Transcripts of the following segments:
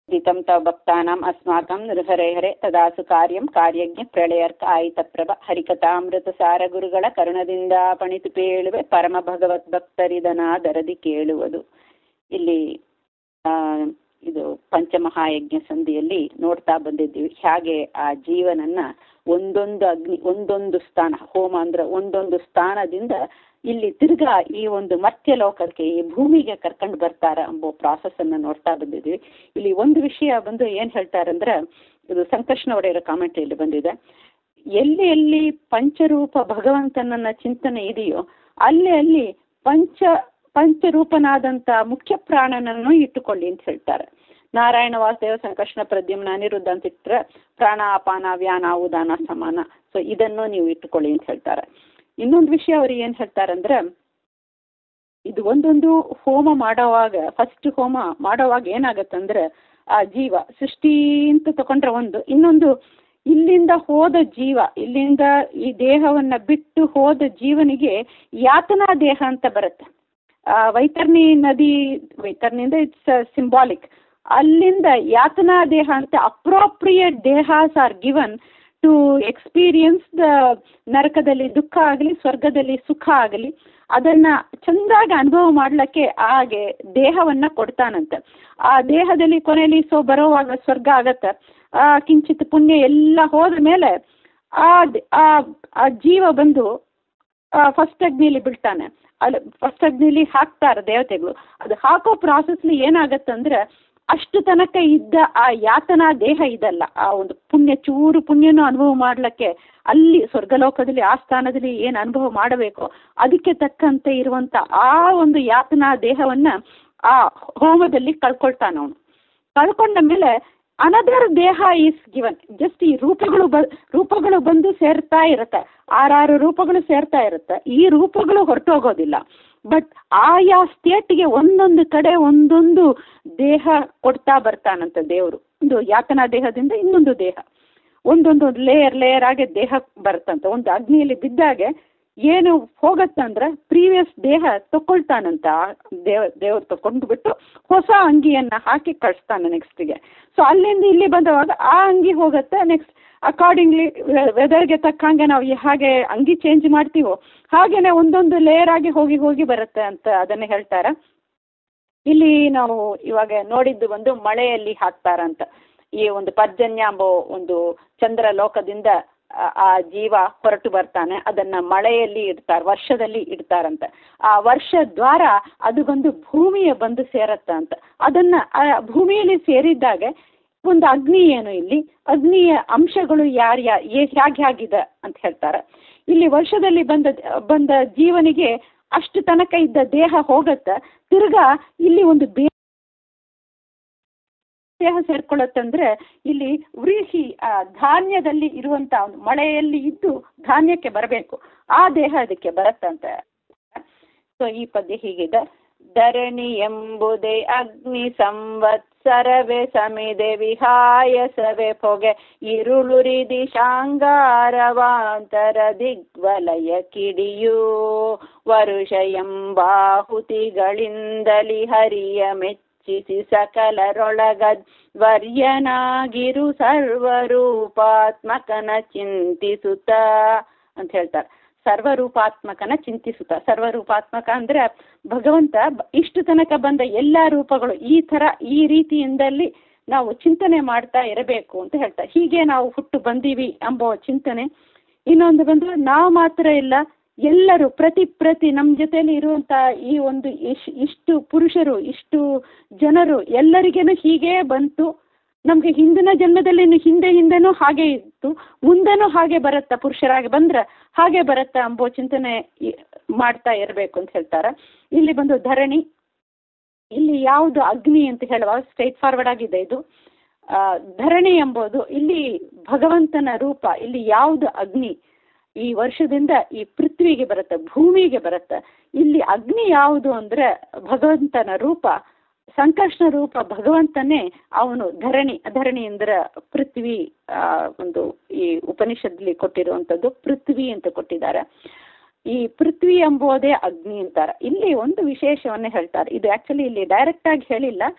ದಿತಂ ತವ ಭಕ್ತಾನಾಂ ಅಸ್ಮಾಕಂ ನೃಹರೇಹರೆ ತದಾಸು ಕಾರ್ಯಂ ಕಾರ್ಯಜ್ಞ ಪ್ರಳಯರ್ಕ ಆಯಿತಪ್ರಭ ಹರಿಕಥಾಮೃತ ಸಾರ ಗುರುಗಳ ಕರುಣದಿಂದ ಪಣಿತು ಪೇಳುವೆ ಪರಮ ಭಗವತ್ ಭಕ್ತರಿದನಾದರದಿ ಕೇಳುವುದು ಇಲ್ಲಿ ಆ, ಇದು ಪಂಚಮಹಾಯಜ್ಞ ಸಂಧಿಯಲ್ಲಿ ನೋಡ್ತಾ ಬಂದಿದ್ದೀವಿ ಹೇಗೆ ಆ ಜೀವನನ್ನ ಒಂದೊಂದು ಅಗ್ನಿ ಒಂದೊಂದು ಸ್ಥಾನ ಹೋಮ ಅಂದ್ರೆ ಒಂದೊಂದು ಸ್ಥಾನದಿಂದ ಇಲ್ಲಿ ತಿರ್ಗಾ ಈ ಒಂದು ಮರ್ತ್ಯ ಲೋಕಕ್ಕೆ ಈ ಭೂಮಿಗೆ ಕರ್ಕೊಂಡು ಬರ್ತಾರ ಎಂಬೋ ಪ್ರಾಸೆಸ್ ಅನ್ನ ನೋಡ್ತಾ ಬಂದಿದ್ದೀವಿ ಇಲ್ಲಿ ಒಂದು ವಿಷಯ ಬಂದು ಏನ್ ಹೇಳ್ತಾರಂದ್ರೆ ಇದು ಸಂಕರ್ಷಣ ಒಡೆಯರ ಕಾಮೆಂಟ್ ಇಲ್ಲಿ ಬಂದಿದೆ ಎಲ್ಲಿ ಎಲ್ಲಿ ಪಂಚರೂಪ ಭಗವಂತನನ್ನ ಚಿಂತನೆ ಇದೆಯೋ ಅಲ್ಲಿ ಅಲ್ಲಿ ಪಂಚ ಪಂಚರೂಪನಾದಂಥ ಮುಖ್ಯ ಪ್ರಾಣನನ್ನು ಇಟ್ಟುಕೊಳ್ಳಿ ಅಂತ ಹೇಳ್ತಾರೆ ನಾರಾಯಣ ವಾಸುದೇವ ಸಂಕರ್ಷಣ ಪ್ರದ್ಯುಮ್ನ ಅನಿರುದ್ಧ ಅಂತ ಇಟ್ಟರೆ ಪ್ರಾಣ ಅಪಾನ ವ್ಯಾನ ಉದಾನ ಸಮಾನ ಸೊ ಇದನ್ನು ನೀವು ಇಟ್ಟುಕೊಳ್ಳಿ ಅಂತ ಹೇಳ್ತಾರೆ ಇನ್ನೊಂದು ವಿಷಯ ಅವ್ರು ಏನು ಹೇಳ್ತಾರಂದ್ರೆ ಇದು ಒಂದೊಂದು ಹೋಮ ಮಾಡೋವಾಗ ಫಸ್ಟ್ ಹೋಮ ಮಾಡೋವಾಗ ಏನಾಗತ್ತಂದ್ರೆ ಆ ಜೀವ ಸೃಷ್ಟಿ ಅಂತ ತಗೊಂಡ್ರೆ ಒಂದು ಇನ್ನೊಂದು ಇಲ್ಲಿಂದ ಹೋದ ಜೀವ ಇಲ್ಲಿಂದ ಈ ದೇಹವನ್ನ ಬಿಟ್ಟು ಹೋದ ಜೀವನಿಗೆ ಯಾತನಾ ದೇಹ ಅಂತ ಬರುತ್ತೆ ಆ, ವೈತರ್ಣಿ ನದಿ ವೈತರ್ಣಿಯಿಂದ ಇಟ್ಸ್ ಸಿಂಬಾಲಿಕ್ ಅಲ್ಲಿಂದ ಯಾತನಾ ದೇಹ ಅಂತ ಅಪ್ರೋಪ್ರಿಯೇಟ್ ದೇಹಾಸ್ are given to experience the ನರಕದಲ್ಲಿ ದುಃಖ ಆಗಲಿ ಸ್ವರ್ಗದಲ್ಲಿ ಸುಖ ಆಗಲಿ ಅದನ್ನ ಚಂದಾಗಿ ಅನುಭವ ಮಾಡ್ಲಿಕ್ಕೆ ಹಾಗೆ ದೇಹವನ್ನ ಕೊಡ್ತಾನಂತೆ ಆ ದೇಹದಲ್ಲಿ ಕೊನೆಯಲ್ಲಿ ಸೊ ಬರೋವಾಗ ಸ್ವರ್ಗ ಆಗತ್ತೆ ಆ ಕಿಂಚಿತ್ ಪುಣ್ಯ ಎಲ್ಲ ಹೋದ ಮೇಲೆ ಆ ದ್- ಆ ಆ ಜೀವ ಬಂದು ಫಸ್ಟ್ ಅಗ್ನಿಲಿ ಬೀಳ್ತಾನೆ ಅಲ್ಲಿ ಫಸ್ಟ್ ಅಗ್ನಿಲಿ ಹಾಕ್ತಾರೆ ದೇವತೆಗಳು ಅದು ಹಾಕೋ ಪ್ರಾಸೆಸ್ಲಿ ಏನಾಗತ್ತಂದ್ರೆ ಅಷ್ಟು ತನಕ ಇದ್ದ ಆ ಯಾತನಾ ದೇಹ ಇದಲ್ಲ ಆ ಒಂದು ಪುಣ್ಯ ಚೂರು ಪುಣ್ಯನೂ ಅನುಭವ ಮಾಡ್ಲಿಕ್ಕೆ ಅಲ್ಲಿ ಸ್ವರ್ಗಲೋಕದಲ್ಲಿ ಆ ಸ್ಥಾನದಲ್ಲಿ ಏನು ಅನುಭವ ಮಾಡಬೇಕು ಅದಕ್ಕೆ ತಕ್ಕಂತೆ ಇರುವಂತ ಆ ಒಂದು ಯಾತನಾ ದೇಹವನ್ನ ಆ ಹೋಮದಲ್ಲಿ ಕಳ್ಕೊಳ್ತಾನ ಅವನು ಕಳ್ಕೊಂಡ ಮೇಲೆ ಅನದರ್ ದೇಹ ಈಸ್ ಗಿವನ್ ಜಸ್ಟ್ ಈ ರೂಪಗಳು ಬ ರೂಪಗಳು ಬಂದು ಸೇರ್ತಾ ಇರುತ್ತೆ ಆರಾರು ರೂಪಗಳು ಸೇರ್ತಾ ಇರುತ್ತೆ ಈ ರೂಪಗಳು ಹೊರಟೋಗೋದಿಲ್ಲ ಬಟ್ ಆಯಾ ಸ್ಟೇಟ್ಗೆ ಒಂದೊಂದು ಕಡೆ ಒಂದೊಂದು ದೇಹ ಕೊಡ್ತಾ ಬರ್ತಾನಂತೆ ದೇವರು ಒಂದು ಯಾತನಾ ದೇಹದಿಂದ ಇನ್ನೊಂದು ದೇಹ ಒಂದೊಂದು ಲೇಯರ್ ಲೇಯರ್ ಆಗಿ ದೇಹ ಬರುತ್ತಂತೆ ಒಂದು ಅಗ್ನಿಯಲ್ಲಿ ಬಿದ್ದಾಗೆ ಏನು ಹೋಗತ್ತಂದ್ರೆ ಪ್ರೀವಿಯಸ್ ದೇಹ ತಕೊಳ್ತಾನಂತ ಆ ದೇವ ದೇವ್ರು ತಕೊಂಡು ಬಿಟ್ಟು ಹೊಸ ಅಂಗಿಯನ್ನ ಹಾಕಿ ಕಳಿಸ್ತಾನೆ ನೆಕ್ಸ್ಟ್ಗೆ ಸೊ ಅಲ್ಲಿಂದ ಇಲ್ಲಿ ಬಂದವಾಗ ಆ ಅಂಗಿ ಹೋಗುತ್ತೆ ನೆಕ್ಸ್ಟ್ ಅಕಾರ್ಡಿಂಗ್ಲಿ ವೆದರ್ಗೆ ತಕ್ಕಂಗೆ ನಾವು ಈ ಹಾಗೆ ಅಂಗಿ ಚೇಂಜ್ ಮಾಡ್ತೀವೋ ಹಾಗೇನೆ ಒಂದೊಂದು ಲೇಯರ್ ಆಗಿ ಹೋಗಿ ಹೋಗಿ ಬರುತ್ತೆ ಅಂತ ಅದನ್ನೇ ಹೇಳ್ತಾರೆ ಇಲ್ಲಿ ನಾವು ಇವಾಗ ನೋಡಿದ್ದು ಒಂದು ಮಳೆಯಲ್ಲಿ ಹಾಕ್ತಾರಂತ ಈ ಒಂದು ಪರ್ಜನ್ಯ ಎಂಬ ಒಂದು ಚಂದ್ರ ಲೋಕದಿಂದ ಆ- ಆ ಜೀವ ಹೊರಟು ಬರ್ತಾನೆ ಅದನ್ನ ಮಳೆಯಲ್ಲಿ ಇಡ್ತಾರೆ ವರ್ಷದಲ್ಲಿ ಇಡ್ತಾರಂತೆ ಆ ವರ್ಷ ದ್ವಾರ ಅದು ಬಂದು ಭೂಮಿಯ ಬಂದು ಸೇರತ್ತ ಅಂತ ಅದನ್ನ ಆ ಭೂಮಿಯಲ್ಲಿ ಸೇರಿದ್ದಾಗ ಒಂದು ಅಗ್ನಿ ಏನು ಇಲ್ಲಿ ಅಗ್ನಿಯ ಅಂಶಗಳು ಯಾರ್ಯಾ ಹೇಗೆ ಹೇಗಿದೆ ಅಂತ ಹೇಳ್ತಾರೆ ಇಲ್ಲಿ ವರ್ಷದಲ್ಲಿ ಬಂದ ಬಂದ ಜೀವನಿಗೆ ಅಷ್ಟು ತನಕ ಇದ್ದ ದೇಹ ಹೋಗತ್ತ ತಿರ್ಗಾ ಇಲ್ಲಿ ಒಂದು ಬೇ ದೇಹ ಸೇರ್ಕೊಳ್ಳುತ್ತಂದ್ರೆ ಇಲ್ಲಿ ವ್ರೀಹಿ ಆ ಧಾನ್ಯದಲ್ಲಿ ಇರುವಂತ ಒಂದು ಮಳೆಯಲ್ಲಿ ಇದ್ದು ಧಾನ್ಯಕ್ಕೆ ಬರಬೇಕು ಆ ದೇಹ ಅದಕ್ಕೆ ಬರುತ್ತಂತೆ ಸೊ ಈ ಪದ್ಯ ಹೀಗಿದೆ ಧರಣಿ ಎಂಬುದೇ ಅಗ್ನಿ ಸಂವತ್ಸರವೇ ಸಮಿದೆ ವಿಹಾಯಸವೇ ಪೊಗೆ ಇರುಳುರಿದಿ ಶಾಂಗಾರವಾಂತರ ದಿಗ್ವಲಯ ಕಿಡಿಯು ವರುಷ ಎಂಬಾಹುತಿಗಳಿಂದಲಿ ಹರಿಯ ಮೆಚ್ಚಿಸಿ ಸಕಲರೊಳಗ ವರ್ಯನಾಗಿರು ಸರ್ವರೂಪಾತ್ಮಕನ ಚಿಂತಿಸುತ್ತ ಅಂತ ಹೇಳ್ತಾರೆ ಸರ್ವರೂಪಾತ್ಮಕನ ಚಿಂತಿಸುತ್ತ ಸರ್ವರೂಪಾತ್ಮಕ ಅಂದ್ರೆ ಭಗವಂತ ಬ- ಇಷ್ಟು ತನಕ ಬಂದ ಎಲ್ಲ ರೂಪಗಳು ಈ ತರ ಈ ರೀತಿಯಿಂದಲ್ಲಿ ನಾವು ಚಿಂತನೆ ಮಾಡ್ತಾ ಇರಬೇಕು ಅಂತ ಹೇಳ್ತಾರೆ ಹೀಗೆ ನಾವು ಹುಟ್ಟು ಬಂದೀವಿ ಎಂಬ ಚಿಂತನೆ ಇನ್ನೊಂದು ಬಂದು ನಾವು ಮಾತ್ರ ಇಲ್ಲ ಎಲ್ಲರೂ ಪ್ರತಿ ಪ್ರತಿ ನಮ್ಮ ಜೊತೆಲಿ ಇರುವಂತ ಈ ಒಂದು ಇಶ್ ಇಷ್ಟು ಪುರುಷರು ಇಷ್ಟು ಜನರು ಎಲ್ಲರಿಗೇನು ಹೀಗೇ ಬಂತು ನಮ್ಗೆ ಹಿಂದಿನ ಜನ್ಮದಲ್ಲಿ ಹಿಂದೆ ಹಿಂದೆನೂ ಹಾಗೆ ಇತ್ತು ಮುಂದೆನೂ ಹಾಗೆ ಬರುತ್ತಾ ಪುರುಷರಾಗಿ ಬಂದ್ರೆ ಹಾಗೆ ಬರುತ್ತಾ ಎಂಬೋ ಚಿಂತನೆ ಇ- ಮಾಡ್ತಾ ಇರಬೇಕು ಅಂತ ಹೇಳ್ತಾರೆ ಇಲ್ಲಿ ಬಂದು ಧರಣಿ ಇಲ್ಲಿ ಯಾವುದು ಅಗ್ನಿ ಅಂತ ಹೇಳುವಾಗ ಸ್ಟ್ರೈಟ್ ಫಾರ್ವರ್ಡ್ ಆಗಿದೆ ಇದು ಆ, ಧರಣಿ ಎಂಬುದು ಇಲ್ಲಿ ಭಗವಂತನ ರೂಪ ಇಲ್ಲಿ ಯಾವುದು ಅಗ್ನಿ ಈ ವರ್ಷದಿಂದ ಈ ಪೃಥ್ವಿಗೆ ಬರುತ್ತೆ ಭೂಮಿಗೆ ಬರುತ್ತೆ ಇಲ್ಲಿ ಅಗ್ನಿ ಯಾವುದು ಅಂದ್ರೆ ಭಗವಂತನ ರೂಪ ಸಂಕರ್ಷಣ ರೂಪ ಭಗವಂತನೇ ಅವನು ಧರಣಿ ಧರಣಿ ಅಂದ್ರೆ ಪೃಥ್ವಿ ಆ, ಒಂದು ಈ ಉಪನಿಷತ್ಲಿ ಕೊಟ್ಟಿರುವಂಥದ್ದು ಪೃಥ್ವಿ ಅಂತ ಕೊಟ್ಟಿದ್ದಾರೆ ಈ ಪೃಥ್ವಿ ಎಂಬುದೇ ಅಗ್ನಿ ಅಂತಾರೆ ಇಲ್ಲಿ ಒಂದು ವಿಶೇಷವನ್ನೇ ಹೇಳ್ತಾರೆ ಇದು ಆಕ್ಚುಲಿ ಇಲ್ಲಿ ಡೈರೆಕ್ಟ್ ಆಗಿ ಹೇಳಿಲ್ಲ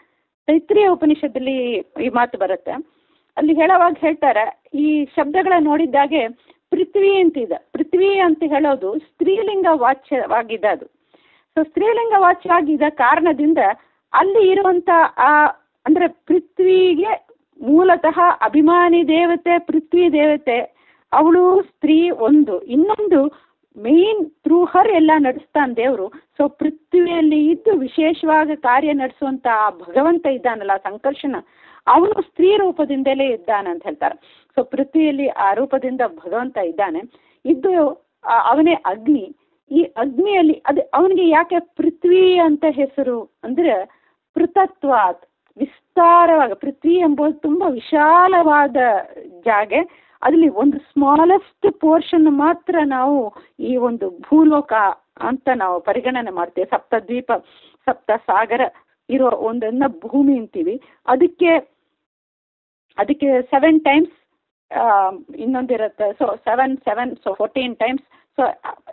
ತೈತ್ರಿಯ ಉಪನಿಷತ್ತಲ್ಲಿ ಈ ಮಾತು ಬರುತ್ತೆ ಅಲ್ಲಿ ಹೇಳೋವಾಗ ಹೇಳ್ತಾರೆ ಈ ಶಬ್ದಗಳ ನೋಡಿದ್ದಾಗೆ ಪೃಥ್ವಿ ಅಂತಿದೆ ಪೃಥ್ವಿ ಅಂತ ಹೇಳೋದು ಸ್ತ್ರೀಲಿಂಗ ವಾಚ್ಯವಾಗಿದೆ ಅದು ಸೊ ಸ್ತ್ರೀಲಿಂಗ ವಾಚ್ಯವಾಗಿದ್ದ ಕಾರಣದಿಂದ ಅಲ್ಲಿ ಇರುವಂತ ಆ ಅಂದ್ರೆ ಪೃಥ್ವಿಗೆ ಮೂಲತಃ ಅಭಿಮಾನಿ ದೇವತೆ ಪೃಥ್ವಿ ದೇವತೆ ಅವಳು ಸ್ತ್ರೀ ಒಂದು ಇನ್ನೊಂದು ಮೇನ್ ಥ್ರೂ ಹರ್ ಎಲ್ಲ ನಡೆಸ್ತಾನೆ ದೇವರು ಸೊ ಪೃಥ್ವಿಯಲ್ಲಿ ಇದ್ದು ವಿಶೇಷವಾಗಿ ಕಾರ್ಯ ನಡೆಸುವಂತ ಆ ಭಗವಂತ ಇದ್ದಾನಲ್ಲ ಸಂಕರ್ಷಣ ಅವನು ಸ್ತ್ರೀ ರೂಪದಿಂದಲೇ ಇದ್ದಾನೆ ಅಂತ ಹೇಳ್ತಾರೆ ಸೊ ಪೃಥ್ವಿಯಲ್ಲಿ ಆ ರೂಪದಿಂದ ಭಗವಂತ ಇದ್ದಾನೆ ಇದ್ದು ಆ- ಅವನೇ ಅಗ್ನಿ ಈ ಅಗ್ನಿಯಲ್ಲಿ ಅದು ಅವನಿಗೆ ಯಾಕೆ ಪೃಥ್ವಿ ಅಂತ ಹೆಸರು ಅಂದ್ರೆ ಪೃಥತ್ವಾತ್ ವಿಸ್ತಾರವಾಗಿ ಪೃಥ್ವಿ ಎಂಬುದು ತುಂಬಾ ವಿಶಾಲವಾದ ಜಾಗೆ ಅದರಲ್ಲಿ ಒಂದು ಸ್ಮಾಲೆಸ್ಟ್ ಪೋರ್ಷನ್ ಮಾತ್ರ ನಾವು ಈ ಒಂದು ಭೂಲೋಕ ಅಂತ ನಾವು ಪರಿಗಣನೆ ಮಾಡ್ತೇವೆ ಸಪ್ತ ದ್ವೀಪ ಸಪ್ತ ಸಾಗರ ಇರೋ ಒಂದನ್ನ ಭೂಮಿ ಅಂತೀವಿ ಅದಕ್ಕೆ ಅದಕ್ಕೆ ಸೆವೆನ್ ಟೈಮ್ಸ್ ಇನ್ನೊಂದಿರುತ್ತೆ so seven seven so fourteen times so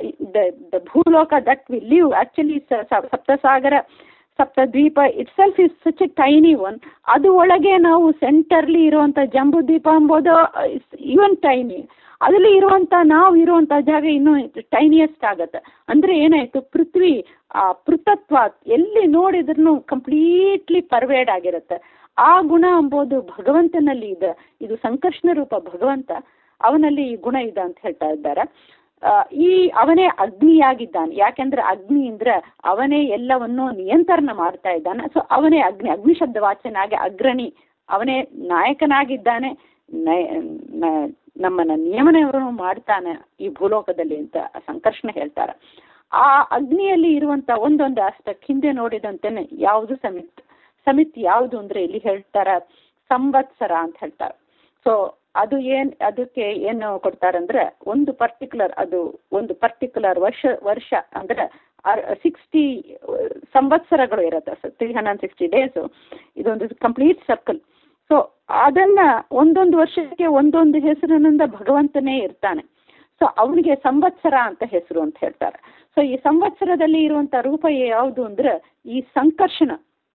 the ಭೂಲೋಕ ದಟ್ ವಿ ಲಿವ್ ಆಕ್ಚುಲಿ ಸಪ್ತಸಾಗರ ಸಪ್ತದ್ವೀಪ itself is such a tiny one ಅದು ಒಳಗೆ ನಾವು ಸೆಂಟರ್ಲಿ ಇರುವಂಥ ಜಂಬೂದ್ವೀಪ ಎಂಬುದು ಇವನ್ ಟೈನಿ ಅದರಲ್ಲಿ ಇರುವಂಥ ನಾವು ಇರುವಂಥ ಜಾಗ ಇನ್ನೂ ಟೈನಿಯಸ್ಟ್ ಆಗತ್ತೆ ಅಂದರೆ ಏನಾಯಿತು ಪೃಥ್ವಿ ಆ ಪೃಥತ್ವ ಎಲ್ಲಿ ನೋಡಿದ್ರೂ ಕಂಪ್ಲೀಟ್ಲಿ ಪರ್ವೇಡ್ ಆಗಿರುತ್ತೆ ಆ ಗುಣ ಎಂಬುದು ಭಗವಂತನಲ್ಲಿ ಇದೆ ಇದು ಸಂಕರ್ಷಣ ರೂಪ ಭಗವಂತ ಅವನಲ್ಲಿ ಈ ಗುಣ ಇದೆ ಅಂತ ಹೇಳ್ತಾ ಇದ್ದಾರೆ ಆ, ಈ ಅವನೇ ಅಗ್ನಿಯಾಗಿದ್ದಾನೆ ಯಾಕೆಂದ್ರೆ ಅಗ್ನಿ ಅಂದ್ರೆ ಅವನೇ ಎಲ್ಲವನ್ನೂ ನಿಯಂತ್ರಣ ಮಾಡ್ತಾ ಇದ್ದಾನೆ ಸೊ ಅವನೇ ಅಗ್ನಿ ಅಗ್ನಿ ಶಬ್ದ ವಾಚನಾಗಿ ಅಗ್ರಣಿ ಅವನೇ ನಾಯಕನಾಗಿದ್ದಾನೆ ನಯ- ನ- ನಮ್ಮನ್ನ ನಿಯಮನವನ್ನು ಮಾಡ್ತಾನೆ ಈ ಭೂಲೋಕದಲ್ಲಿ ಅಂತ ಸಂಕರ್ಷಣ ಹೇಳ್ತಾರೆ ಆ ಅಗ್ನಿಯಲ್ಲಿ ಇರುವಂತ ಒಂದೊಂದು ಆಸ್ಪೆಕ್ಟ್ ಹಿಂದೆ ನೋಡಿದಂತೆನೆ ಯಾವುದು ಸಮಿತ್ ಸಮಿತ್ ಯಾವುದು ಅಂದ್ರೆ ಇಲ್ಲಿ ಹೇಳ್ತಾರ ಸಂವತ್ಸರ ಅಂತ ಹೇಳ್ತಾರೆ ಸೊ ಅದು ಏನ್ ಅದಕ್ಕೆ ಏನು ಕೊಡ್ತಾರಂದ್ರೆ ಒಂದು ಪರ್ಟಿಕ್ಯುಲರ್ ಅದು ಒಂದು ಪರ್ಟಿಕ್ಯುಲರ್ ವರ್ಷ ವರ್ಷ ಅಂದ್ರೆ ಸಿಕ್ಸ್ಟಿ ಸಂವತ್ಸರಗಳು ಇರುತ್ತೆ ತ್ರೀ ಹಂಡ್ರೆಡ್ ಸಿಕ್ಸ್ಟಿ ಡೇಸು ಇದೊಂದು ಕಂಪ್ಲೀಟ್ ಸರ್ಕಲ್ ಸೊ ಅದನ್ನ ಒಂದೊಂದು ವರ್ಷಕ್ಕೆ ಒಂದೊಂದು ಹೆಸರಿನಿಂದ ಭಗವಂತನೇ ಇರ್ತಾನೆ ಸೊ ಅವನಿಗೆ ಸಂವತ್ಸರ ಅಂತ ಹೆಸರು ಅಂತ ಹೇಳ್ತಾರೆ ಸೊ ಈ ಸಂವತ್ಸರದಲ್ಲಿ ಇರುವಂತ ರೂಪ ಯಾವುದು ಅಂದ್ರೆ ಈ ಸಂಕರ್ಷಣ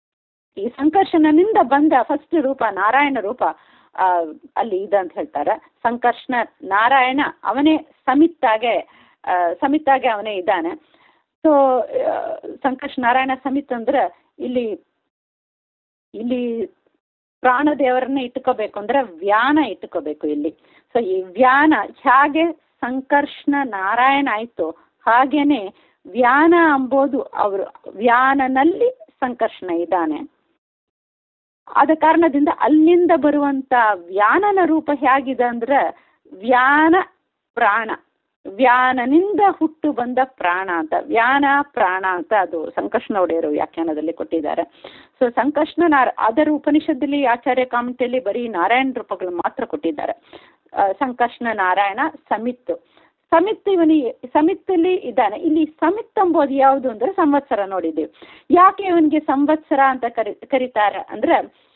ಈ ಸಂಕರ್ಷಣನಿಂದ ಬಂದ ಫಸ್ಟ್ ರೂಪ ನಾರಾಯಣ ರೂಪ ಆ, ಅಲ್ಲಿ ಇದೆ ಅಂತ ಹೇಳ್ತಾರೆ ಸಂಕರ್ಷಣ ನಾರಾಯಣ ಅವನೇ ಸಮಿತ್ತಾಗೆ ಆ, ಸಮಿತ್ತಾಗೆ ಅವನೇ ಇದ್ದಾನೆ ಸೊ ಸಂಕರ್ಷ ನಾರಾಯಣ ಸಮಿತ್ ಅಂದ್ರೆ ಇಲ್ಲಿ ಇಲ್ಲಿ ಪ್ರಾಣ ದೇವರನ್ನ ಇಟ್ಕೋಬೇಕು ಅಂದ್ರೆ ವ್ಯಾನ ಇಟ್ಕೋಬೇಕು ಇಲ್ಲಿ ಸೊ ಈ ವ್ಯಾನ ಹೇಗೆ ಸಂಕರ್ಷಣ ನಾರಾಯಣ ಆಯ್ತು ಹಾಗೇನೆ ವ್ಯಾನ ಅಂಬೋದು ಅವರು ವ್ಯಾನನಲ್ಲಿ ಸಂಕರ್ಷಣ ಇದ್ದಾನೆ ಆದ ಕಾರಣದಿಂದ ಅಲ್ಲಿಂದ ಬರುವಂತ ವ್ಯಾನನ ರೂಪ ಹೇಗಿದೆ ಅಂದ್ರೆ ವ್ಯಾನ ಪ್ರಾಣ ವ್ಯಾನನಿಂದ ಹುಟ್ಟು ಬಂದ ಪ್ರಾಣ ಅಂತ ವ್ಯಾನ ಪ್ರಾಣ ಅಂತ ಅದು ಸಂಕರ್ಷಣ ಒಡೆಯರು ವ್ಯಾಖ್ಯಾನದಲ್ಲಿ ಕೊಟ್ಟಿದ್ದಾರೆ ಸೊ ಸಂಕರ್ಷಣ ನಾರ ಅದರ ಉಪನಿಷತ್ತಲ್ಲಿ ಆಚಾರ್ಯ ಕಾಮೆಂಟಲ್ಲಿ ಬರೀ ನಾರಾಯಣ ರೂಪಗಳು ಮಾತ್ರ ಕೊಟ್ಟಿದ್ದಾರೆ ಆ, ಸಂಕರ್ಷಣ ನಾರಾಯಣ ಸಮಿತ್ ಸಮಿತ್ ಇವನಿಗೆ ಸಮಿತ್ತಲ್ಲಿ ಇದ್ದಾನೆ ಇಲ್ಲಿ ಸಮಿತ್ ಎಂಬುದು ಯಾವುದು ಅಂದ್ರೆ ಸಂವತ್ಸರ ನೋಡಿದ್ದೀವಿ ಯಾಕೆ ಇವನಿಗೆ ಸಂವತ್ಸರ ಅಂತ ಕರಿ ಕರೀತಾರೆ ಅಂದ್ರೆ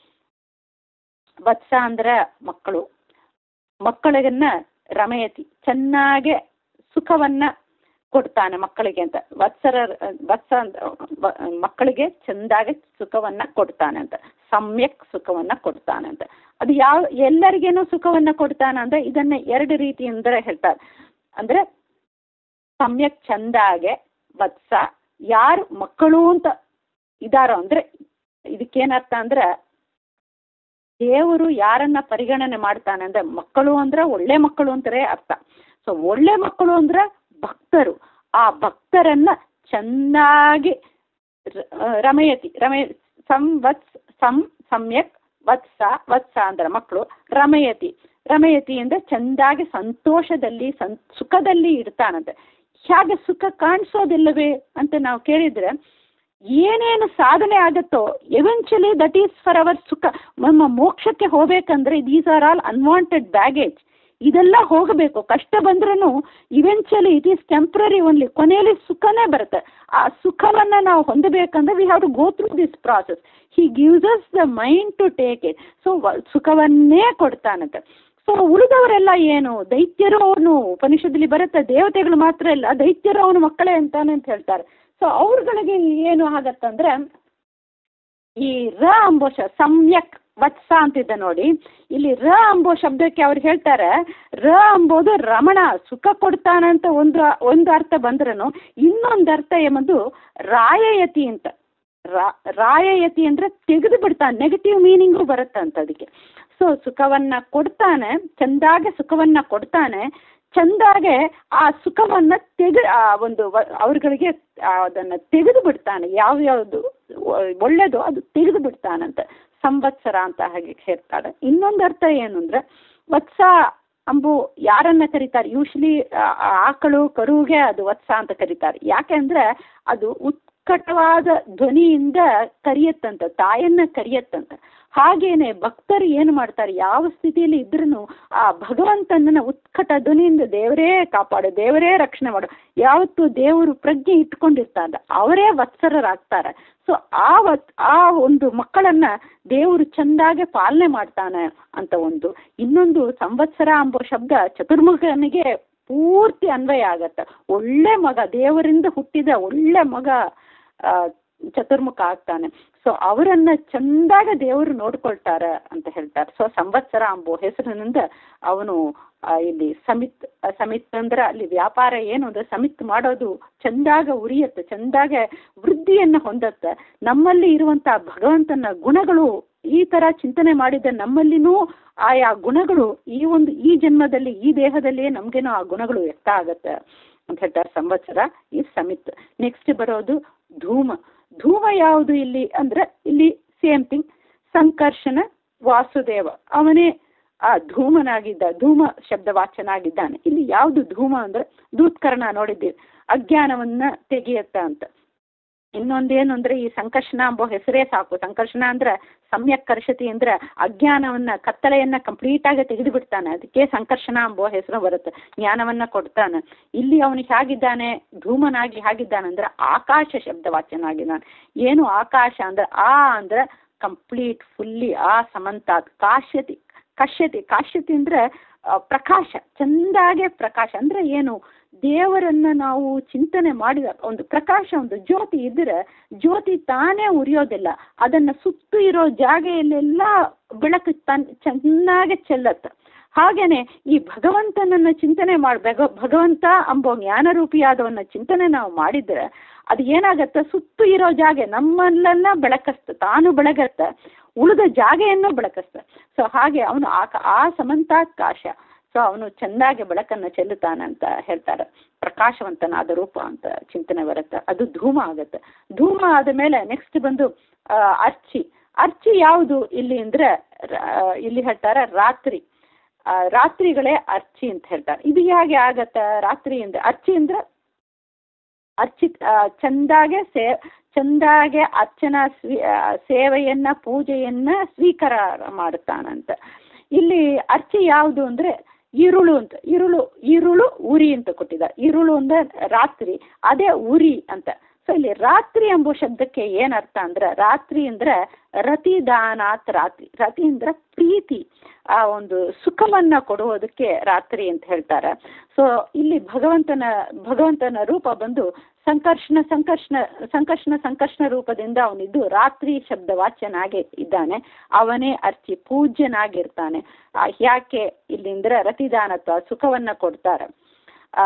ವತ್ಸ ಅಂದ್ರೆ ಮಕ್ಕಳು ಮಕ್ಕಳಿಗನ್ನ ರಮಯತಿ ಚೆನ್ನಾಗೆ ಸುಖವನ್ನ ಕೊಡ್ತಾನೆ ಮಕ್ಕಳಿಗೆ ಅಂತ ವತ್ಸರ ವತ್ಸ ಅಂತ ವ- ಮಕ್ಕಳಿಗೆ ಚೆಂದಾಗೆ ಸುಖವನ್ನ ಕೊಡ್ತಾನೆ ಅಂತ ಸಮ್ಯಕ್ ಸುಖವನ್ನ ಕೊಡ್ತಾನೆ ಅಂತ ಅದು ಯಾವ ಎಲ್ಲರಿಗೇನು ಸುಖವನ್ನ ಕೊಡ್ತಾನೆ ಅಂದ್ರೆ ಇದನ್ನ ಎರಡು ರೀತಿಯಿಂದ ಹೇಳ್ತಾರೆ ಅಂದ್ರೆ ಸಮ್ಯಕ್ ಚಂದಾಗೆ ವತ್ಸ ಯಾರು ಮಕ್ಕಳು ಅಂತ ಇದಾರೋ ಅಂದ್ರೆ ಇದಕ್ಕೇನರ್ಥ ಅಂದ್ರೆ ದೇವರು ಯಾರನ್ನ ಪರಿಗಣನೆ ಮಾಡ್ತಾನೆ ಅಂದ್ರೆ ಮಕ್ಕಳು ಅಂದ್ರೆ ಒಳ್ಳೆ ಮಕ್ಕಳು ಅಂತಾರೆ ಅರ್ಥ ಸೊ ಒಳ್ಳೆ ಮಕ್ಕಳು ಅಂದ್ರೆ ಭಕ್ತರು ಆ ಭಕ್ತರನ್ನ ಚೆನ್ನಾಗಿ ರ- ಆ, ರಮಯತಿ ರಮಯ ಸಂವತ್ಸ ಸಂ ಸಮ್ಯಕ್ ವತ್ಸ ವತ್ಸ ಅಂದ್ರೆ ಮಕ್ಕಳು ರಮಯತಿ ರಮಯತಿ ಅಂದ್ರೆ ಚೆಂದಾಗಿ ಸಂತೋಷದಲ್ಲಿ ಸಂ ಸುಖದಲ್ಲಿ ಇಡ್ತಾನಂತೆ ಹೇಗೆ ಸುಖ ಕಾಣಿಸೋದಿಲ್ಲವೇ ಅಂತ ನಾವು ಕೇಳಿದ್ರೆ ಏನೇನು ಸಾಧನೆ ಆಗುತ್ತೋ eventually that is for our ಸುಖ ನಮ್ಮ ಮೋಕ್ಷಕ್ಕೆ ಹೋಗ್ಬೇಕಂದ್ರೆ these are all unwanted baggage ಇದೆಲ್ಲ ಹೋಗಬೇಕು ಕಷ್ಟ ಬಂದ್ರೂ eventually it is temporary only ಕೊನೆಯಲ್ಲಿ ಸುಖನೇ ಬರುತ್ತೆ ಆ ಸುಖವನ್ನ ನಾವು ಹೊಂದಬೇಕಂದ್ರೆ we have to go through this process he gives us the mind to take it so ಸುಖವನ್ನೇ ಕೊಡ್ತಾನಂತೆ ಸೊ ಉಳಿದವರೆಲ್ಲ ಏನು ದೈತ್ಯರು ಅವನು ಉಪನಿಷತ್ತಲ್ಲಿ ಬರುತ್ತೆ ದೇವತೆಗಳು ಮಾತ್ರ ಇಲ್ಲ ದೈತ್ಯರು ಅವನು ಮಕ್ಕಳೇ ಅಂತಾನೆ ಅಂತ ಹೇಳ್ತಾರೆ ಸೊ ಅವ್ರಗಳಿಗೆ ಏನು ಆಗತ್ತಂದ್ರೆ ಈ ರ ಅಂಬೋ ಶ ಸಮ್ಯಕ್ ವತ್ಸ ಅಂತಿದೆ ನೋಡಿ ಇಲ್ಲಿ ರ ಅಂಬೋ ಶಬ್ದಕ್ಕೆ ಅವ್ರು ಹೇಳ್ತಾರೆ ರ ಅಂಬೋದು ರಮಣ ಸುಖ ಕೊಡ್ತಾನಂತ ಒಂದು ಒಂದು ಅರ್ಥ ಬಂದ್ರೂ ಇನ್ನೊಂದು ಅರ್ಥ ಎಂಬುದು ರಾಯಯತಿ ಅಂತ ರಾ ರಾಯಯತಿ ಅಂದರೆ ತೆಗೆದು ಬಿಡ್ತಾನೆ ನೆಗೆಟಿವ್ ಮೀನಿಂಗು ಬರುತ್ತೆ ಅಂತ ಅದಕ್ಕೆ ಸೊ ಸುಖವನ್ನು ಕೊಡ್ತಾನೆ ಚೆಂದಾಗೆ ಸುಖವನ್ನು ಕೊಡ್ತಾನೆ ಚೆಂದಾಗೆ ಆ ಸುಖವನ್ನು ತೆಗೆ ಆ ಒಂದು ವ- ಅವ್ರುಗಳಿಗೆ ಅದನ್ನು ತೆಗೆದು ಬಿಡ್ತಾನೆ ಯಾವ್ಯಾವುದು ಒಳ್ಳೆಯದು ಅದು ತೆಗೆದು ಬಿಡ್ತಾನಂತ ಸಂವತ್ಸರ ಅಂತ ಹಾಗೆ ಹೇಳ್ತಾರೆ ಇನ್ನೊಂದು ಅರ್ಥ ಏನು ಅಂದರೆ ವತ್ಸ ಅಂಬು ಯಾರನ್ನ ಕರೀತಾರೆ ಯೂಶ್ವಲಿ ಆಕಳು ಕರುವಿಗೆ ಅದು ವತ್ಸ ಅಂತ ಕರೀತಾರೆ ಯಾಕೆಂದ್ರೆ ಅದು ಉತ್ಕಟವಾದ ಧ್ವನಿಯಿಂದ ಕರಿಯತ್ತಂತ ತಾಯನ್ನ ಕರಿಯತ್ತಂತ ಹಾಗೇನೆ ಭಕ್ತರು ಏನು ಮಾಡ್ತಾರೆ ಯಾವ ಸ್ಥಿತಿಯಲ್ಲಿ ಇದ್ರೂ ಆ ಭಗವಂತನನ್ನ ಉತ್ಕಟ ಧ್ವನಿಯಿಂದ ದೇವರೇ ಕಾಪಾಡು ದೇವರೇ ರಕ್ಷಣೆ ಮಾಡು ಯಾವತ್ತು ದೇವರು ಪ್ರಜ್ಞೆ ಇಟ್ಕೊಂಡಿರ್ತಾರೆ ಅವರೇ ವತ್ಸರರಾಗ್ತಾರೆ ಸೊ ಆ ವತ್ ಆ ಒಂದು ಮಕ್ಕಳನ್ನ ದೇವರು ಚೆಂದಾಗೆ ಪಾಲನೆ ಮಾಡ್ತಾನೆ ಅಂತ ಒಂದು ಇನ್ನೊಂದು ಸಂವತ್ಸರ ಎಂಬ ಶಬ್ದ ಚತುರ್ಮುಖನಿಗೆ ಪೂರ್ತಿ ಅನ್ವಯ ಆಗತ್ತೆ ಒಳ್ಳೆ ಮಗ ದೇವರಿಂದ ಹುಟ್ಟಿದ ಒಳ್ಳೆ ಮಗ ಆ, ಚತುರ್ಮುಖ ಆಗ್ತಾನೆ ಸೊ ಅವರನ್ನ ಚಂದಾಗ ದೇವರು ನೋಡ್ಕೊಳ್ತಾರ ಅಂತ ಹೇಳ್ತಾರೆ ಸೊ ಸಂವತ್ಸರ ಎಂಬ ಹೆಸರಿನಿಂದ ಅವನು ಆ, ಇಲ್ಲಿ ಸಮಿತ್ ಆ, ಸಮಿತ್ ಅಂದ್ರೆ ಅಲ್ಲಿ ವ್ಯಾಪಾರ ಏನು ಅಂದ್ರೆ ಸಮಿತ್ ಮಾಡೋದು ಚಂದಾಗ ಉರಿಯತ್ತೆ ಚಂದಾಗ ವೃದ್ಧಿಯನ್ನ ಹೊಂದತ್ತೆ ನಮ್ಮಲ್ಲಿ ಇರುವಂತ ಭಗವಂತನ ಗುಣಗಳು ಈ ತರ ಚಿಂತನೆ ಮಾಡಿದ ನಮ್ಮಲ್ಲಿನೂ ಆಯಾ ಗುಣಗಳು ಈ ಒಂದು ಈ ಜನ್ಮದಲ್ಲಿ ಈ ದೇಹದಲ್ಲಿಯೇ ನಮ್ಗೇನೋ ಆ ಗುಣಗಳು ವ್ಯಕ್ತ ಆಗತ್ತೆ ಅಂತ ಹೇಳ್ತಾರೆ ಸಂವತ್ಸರ ಈ ಸಮಿತ್ ನೆಕ್ಸ್ಟ್ ಬರೋದು ಧೂಮ ಧೂಮ ಯಾವುದು ಇಲ್ಲಿ ಅಂದ್ರೆ ಇಲ್ಲಿ ಸೇಮ್ ಥಿಂಗ್ ಸಂಕರ್ಷಣ ವಾಸುದೇವ ಅವನೇ ಆ ಧೂಮನಾಗಿದ್ದ ಧೂಮ ಶಬ್ದವಾಚನಾಗಿದ್ದಾನೆ ಇಲ್ಲಿ ಯಾವುದು ಧೂಮ ಅಂದ್ರೆ ದೂತ್ಕರ್ಣ ನೋಡಿದ್ದೀವಿ ಅಜ್ಞಾನವನ್ನ ತೆಗೆಯತ್ತ ಅಂತ ಇನ್ನೊಂದೇನು ಅಂದ್ರೆ ಈ ಸಂಕರ್ಷಣ ಎಂಬ ಹೆಸರೇ ಸಾಕು ಸಂಕರ್ಷಣ ಅಂದ್ರೆ ಸಮ್ಯಕ್ ಕರ್ಷತಿ ಅಂದ್ರೆ ಅಜ್ಞಾನವನ್ನ ಕತ್ತಲೆಯನ್ನ ಕಂಪ್ಲೀಟ್ ಆಗಿ ತೆಗೆದು ಬಿಡ್ತಾನೆ ಅದಕ್ಕೆ ಸಂಕರ್ಷಣ ಎಂಬ ಹೆಸರು ಬರುತ್ತೆ ಜ್ಞಾನವನ್ನ ಕೊಡ್ತಾನೆ ಇಲ್ಲಿ ಅವನು ಹೇಗಿದ್ದಾನೆ ಧೂಮನಾಗಿ ಹೇಗಿದ್ದಾನೆ ಅಂದ್ರೆ ಆಕಾಶ ಶಬ್ದವಾಚನಾಗಿದ್ದಾನೆ ಏನು ಆಕಾಶ ಅಂದ್ರೆ ಆ ಅಂದ್ರೆ ಕಂಪ್ಲೀಟ್ ಫುಲ್ಲಿ ಆ ಸಮಂತಾತ್ ಕಾಶ್ಯತಿ ಕಶ್ಯತಿ ಕಾಶ್ಯತಿ ಅಂದ್ರೆ ಆ, ಪ್ರಕಾಶ ಚಂದಾಗೆ ಪ್ರಕಾಶ ಅಂದ್ರೆ ಏನು ದೇವರನ್ನ ನಾವು ಚಿಂತನೆ ಮಾಡಿದ ಒಂದು ಪ್ರಕಾಶ ಒಂದು ಜ್ಯೋತಿ ಇದ್ರೆ ಜ್ಯೋತಿ ತಾನೇ ಉರಿಯೋದಿಲ್ಲ ಅದನ್ನ ಸುತ್ತು ಇರೋ ಜಾಗೆಯಲ್ಲೆಲ್ಲ ಬೆಳಕು ತನ್ ಚೆನ್ನಾಗೆ ಚೆಲ್ಲತ್ತೆ ಹಾಗೇನೆ ಈ ಭಗವಂತನನ್ನ ಚಿಂತನೆ ಮಾಡ್ಬೇಕು ಭಗವಂತ ಅಂಬೋ ಜ್ಞಾನರೂಪಿಯಾದವನ್ನ ಚಿಂತನೆ ನಾವು ಮಾಡಿದ್ರೆ ಅದು ಏನಾಗತ್ತೆ ಸುತ್ತು ಇರೋ ಜಾಗೆ ನಮ್ಮಲ್ಲೆಲ್ಲ ಬೆಳಕಸ್ತ ತಾನು ಬೆಳಗತ್ತೆ ಉಳಿದ ಜಾಗೆಯನ್ನು ಬೆಳಕಸ್ತ ಸೊ ಹಾಗೆ ಅವನು ಆ ಆ ಸಮಂತಾಕಾಶ ಸೊ ಅವನು ಚೆನ್ನಾಗಿ ಬೆಳಕನ್ನು ಚೆಲ್ಲುತ್ತಾನಂತ ಹೇಳ್ತಾರೆ ಪ್ರಕಾಶವಂತನಾದ ರೂಪ ಅಂತ ಚಿಂತನೆ ಬರುತ್ತೆ ಅದು ಧೂಮ ಆಗುತ್ತೆ ಧೂಮ ಆದ ಮೇಲೆ ನೆಕ್ಸ್ಟ್ ಬಂದು ಆ, ಅರ್ಚಿ ಅರ್ಚಿ ಯಾವುದು ಇಲ್ಲಿ ಅಂದ್ರೆ ರ- ಇಲ್ಲಿ ಹೇಳ್ತಾರೆ ರಾತ್ರಿ ಆ, ರಾತ್ರಿಗಳೇ ಅರ್ಚಿ ಅಂತ ಹೇಳ್ತಾರೆ ಇದು ಹೇಗೆ ಆಗತ್ತ ರಾತ್ರಿ ಅಂದ್ರೆ ಅರ್ಚಿ ಅಂದ್ರೆ ಅರ್ಚಿ ಆ, ಚಂದಾಗೆ ಸೇ ಚಂದಾಗೆ ಅರ್ಚನಾ ಸ್ವೀ ಆ, ಸೇವೆಯನ್ನ ಪೂಜೆಯನ್ನ ಸ್ವೀಕಾರ ಮಾಡುತ್ತಾನಂತ ಇಲ್ಲಿ ಅರ್ಚಿ ಯಾವುದು ಅಂದ್ರೆ ಇರುಳು ಅಂತ ಇರುಳು ಇರುಳು ಉರಿ ಅಂತ ಕೊಟ್ಟಿದ ಇರುಳು ಅಂದ್ರೆ ರಾತ್ರಿ ಅದೇ ಉರಿ ಅಂತ ಸೊ ಇಲ್ಲಿ ರಾತ್ರಿ ಎಂಬ ಶಬ್ದಕ್ಕೆ ಏನ್ ಅರ್ಥ ಅಂದ್ರೆ ರಾತ್ರಿ ಅಂದ್ರೆ ರತಿದಾನಾತ್ ರಾತ್ರಿ ರತಿ ಅಂದ್ರೆ ಪ್ರೀತಿ ಆ ಒಂದು ಸುಖವನ್ನ ಕೊಡುವುದಕ್ಕೆ ರಾತ್ರಿ ಅಂತ ಹೇಳ್ತಾರೆ ಸೊ ಇಲ್ಲಿ ಭಗವಂತನ ಭಗವಂತನ ರೂಪ ಬಂದು ಸಂಕರ್ಷಣ ಸಂಕರ್ಷಣ ಸಂಕರ್ಷಣ ಸಂಕರ್ಷಣ ರೂಪದಿಂದ ಅವನಿದ್ದು ರಾತ್ರಿ ಶಬ್ದವಾಚ್ಯನಾಗಿ ಇದ್ದಾನೆ ಅವನೇ ಅರ್ಚಿ ಪೂಜ್ಯನಾಗಿರ್ತಾನೆ ಆ, ಯಾಕೆ ಇಲ್ಲಿಂದ್ರೆ ರತಿದಾನತ್ವ ಸುಖವನ್ನ ಕೊಡ್ತಾರೆ ಆ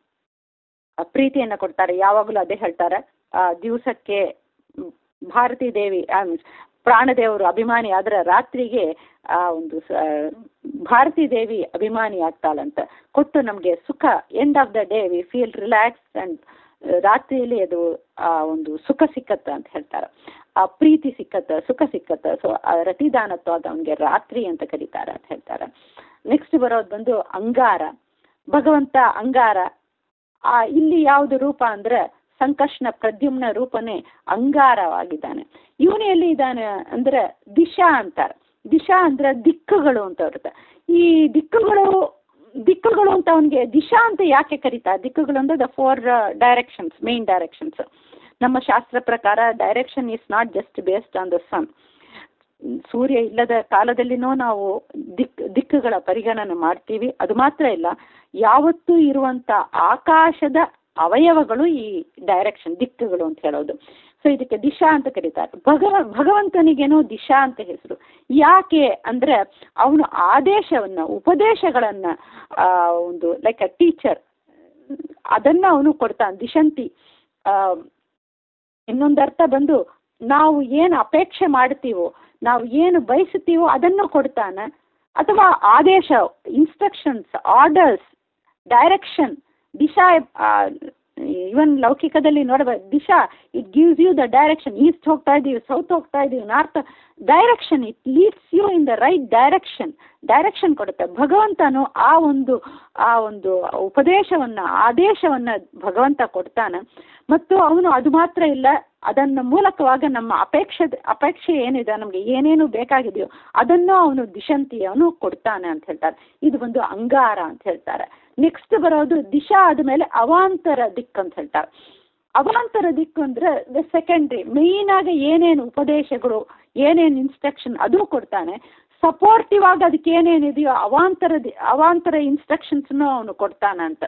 ಆ, ಪ್ರೀತಿಯನ್ನ ಕೊಡ್ತಾರೆ ಯಾವಾಗಲೂ ಅದೇ ಹೇಳ್ತಾರೆ ಆ, ದಿವಸಕ್ಕೆ ಮ್, ಭಾರತೀ ದೇವಿ ಆ, means ಪ್ರಾಣದೇವರು ಅಭಿಮಾನಿ ಆದ್ರೆ ರಾತ್ರಿಗೆ ಆ ಒಂದು ಸ- ಭಾರತೀ ದೇವಿ ಅಭಿಮಾನಿ ಆಗ್ತಾಳಂತ ಕೊಟ್ಟು ನಮಗೆ ಸುಖ end of the day we feel relax and ರಾತ್ರಿಯಲ್ಲಿ ಅದು ಆ ಒಂದು ಸುಖ ಸಿಕ್ಕತ್ತ ಅಂತ ಹೇಳ್ತಾರೆ ಆ ಪ್ರೀತಿ ಸಿಕ್ಕತ್ತ ಸುಖ ಸಿಕ್ಕತ್ತ ಸೊ ಆ ರತಿದಾನತ್ವ ಅದು ಅವನಿಗೆ ರಾತ್ರಿ ಅಂತ ಕರೀತಾರೆ ಅಂತ ಹೇಳ್ತಾರೆ ನೆಕ್ಸ್ಟ್ ಬರೋದು ಬಂದು ಅಂಗಾರ ಭಗವಂತ ಅಂಗಾರ ಆ ಇಲ್ಲಿ ಯಾವುದು ರೂಪ ಅಂದ್ರೆ ಸಂಕರ್ಷಣ ಪ್ರದ್ಯುಮ್ನ ರೂಪನೇ ಅಂಗಾರವಾಗಿದ್ದಾನೆ ಇವನು ಎಲ್ಲಿ ಇದ್ದಾನೆ ಅಂದ್ರೆ ದಿಶಾ ಅಂತಾರೆ ದಿಶಾ ಅಂದ್ರೆ ದಿಕ್ಕುಗಳು ಅಂತ ಬರುತ್ತೆ ಈ ದಿಕ್ಕುಗಳು ದಿಕ್ಕುಗಳು ಅಂತ ಅವನಿಗೆ ದಿಶಾ ಅಂತ ಯಾಕೆ ಕರೀತಾರೆ ದಿಕ್ಕುಗಳು ಅಂದ್ರೆ the four directions main directions ನಮ್ಮ ಶಾಸ್ತ್ರ ಪ್ರಕಾರ direction is not just based on the sun ಸೂರ್ಯ ಇಲ್ಲದ ಕಾಲದಲ್ಲಿನೂ ನಾವು ದಿಕ್ ದಿಕ್ಕುಗಳ ಪರಿಗಣನೆ ಮಾಡ್ತೀವಿ ಅದು ಮಾತ್ರ ಇಲ್ಲ ಯಾವತ್ತೂ ಇರುವಂತ ಆಕಾಶದ ಅವಯವಗಳು ಈ ಡೈರೆಕ್ಷನ್ ದಿಕ್ಕುಗಳು ಅಂತ ಹೇಳೋದು ಸೊ ಇದಕ್ಕೆ ದಿಶಾ ಅಂತ ಕರೀತಾರೆ ಭಗವ ಭಗವಂತನಿಗೇನೋ ದಿಶಾ ಅಂತ ಹೆಸರು ಯಾಕೆ ಅಂದರೆ ಅವನು ಆದೇಶವನ್ನು ಉಪದೇಶಗಳನ್ನು ಒಂದು ಲೈಕ್ ಅ ಟೀಚರ್ ಅದನ್ನು ಅವನು ಕೊಡ್ತಾನೆ ದಿಶಂತಿ ಇನ್ನೊಂದು ಅರ್ಥ ಬಂದು ನಾವು ಏನು ಅಪೇಕ್ಷೆ ಮಾಡ್ತೀವೋ ನಾವು ಏನು ಬಯಸುತ್ತೀವೋ ಅದನ್ನು ಕೊಡ್ತಾನೆ ಅಥವಾ ಆದೇಶ ಇನ್ಸ್ಟ್ರಕ್ಷನ್ಸ್ ಆರ್ಡರ್ಸ್ ಡೈರೆಕ್ಷನ್ ದಿಶಾ ಇವನ್ ಲೌಕಿಕದಲ್ಲಿ ನೋಡಬೇಕು ದಿಶಾ it gives you the direction east ಹೋಗ್ತಾ ಇದ್ದೀವಿ ಸೌತ್ ಹೋಗ್ತಾ ಇದ್ದೀವಿ north direction it leads you in the right direction direction ಕೊಡುತ್ತೆ ಭಗವಂತನು ಆ ಒಂದು ಆ ಒಂದು ಉಪದೇಶವನ್ನು ಆದೇಶವನ್ನು ಭಗವಂತ ಕೊಡ್ತಾನೆ ಮತ್ತು ಅವನು ಅದು ಮಾತ್ರ ಇಲ್ಲ ಅದನ್ನ ಮೂಲಕವಾಗ ನಮ್ಮ ಅಪೇಕ್ಷೆ ಅಪೇಕ್ಷೆ ಏನಿದೆ ನಮಗೆ ಏನೇನು ಬೇಕಾಗಿದೆಯೋ ಅದನ್ನು ಅವನು ದಿಶಂತಿ ಅವನು ಕೊಡ್ತಾನೆ ಅಂತ ಹೇಳ್ತಾರೆ ಇದು ಒಂದು ಅಂಗಾರ ಅಂತ ಹೇಳ್ತಾರೆ ನೆಕ್ಸ್ಟ್ ಬರೋದು ದಿಶಾ ಆದಮೇಲೆ ಅವಾಂತರ ದಿಕ್ಕು ಅಂತ ಹೇಳ್ತಾರೆ ಅವಾಂತರ ದಿಕ್ಕು ಅಂದ್ರೆ ದ ಸೆಕೆಂಡ್ರಿ ಮೇಯ್ನ್ ಆಗಿ ಏನೇನು ಉಪದೇಶಗಳು ಏನೇನು ಇನ್ಸ್ಟ್ರಕ್ಷನ್ ಅದು ಕೊಡ್ತಾನೆ ಸಪೋರ್ಟಿವ್ ಆಗಿ ಅದಕ್ಕೆ ಏನೇನಿದೆಯೋ ಅವಾಂತರ ಅವಾಂತರ ಇನ್ಸ್ಟ್ರಕ್ಷನ್ಸ್ನು ಅವನು ಕೊಡ್ತಾನೆ ಅಂತ